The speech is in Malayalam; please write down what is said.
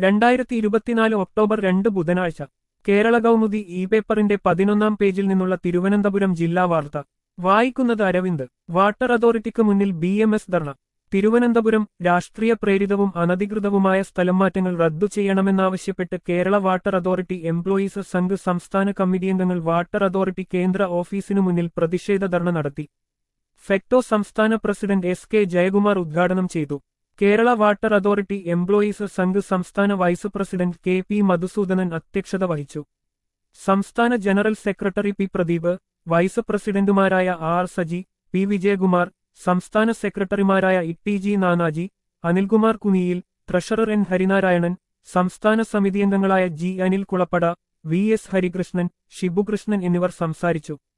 രണ്ടായിരത്തി ഇരുപത്തിനാല് ഒക്ടോബർ രണ്ട് ബുധനാഴ്ച കേരള കൗമുദി ഇ പേപ്പറിന്റെ പതിനൊന്നാം പേജിൽ നിന്നുള്ള തിരുവനന്തപുരം ജില്ലാ വാർത്ത വായിക്കുന്നത് അരവിന്ദ് വാട്ടർ അതോറിറ്റിക്ക് മുന്നിൽ B M S dharna Thiruvananthapuram രാഷ്ട്രീയ പ്രേരിതവും അനധികൃതവുമായ സ്ഥലംമാറ്റങ്ങൾ റദ്ദു ചെയ്യണമെന്നാവശ്യപ്പെട്ട് Kerala water authority employees Sangh സംസ്ഥാന കമ്മിറ്റി അംഗങ്ങൾ വാട്ടർ അതോറിറ്റി കേന്ദ്ര ഓഫീസിനു മുന്നിൽ പ്രതിഷേധ ധർണ നടത്തി ഫെക്ടോ സംസ്ഥാന പ്രസിഡന്റ് എസ് കെ ജയകുമാർ ഉദ്ഘാടനം ചെയ്തു Kerala water authority employees Sangh സംസ്ഥാന vice president K P Madhusoodanan അധ്യക്ഷത വഹിച്ചു സംസ്ഥാന general secretary P Pradeep vice പ്രസിഡന്റുമാരായ ആർ സജി പി വിജയകുമാർ സംസ്ഥാന സെക്രട്ടറിമാരായ E G Nanaji Anilkumar Kuniyil treasurer N Harinarayanan സംസ്ഥാന സമിതിയംഗങ്ങളായ G Anil Kulappada V S Harikrishnan Shibukrishnan എന്നിവർ സംസാരിച്ചു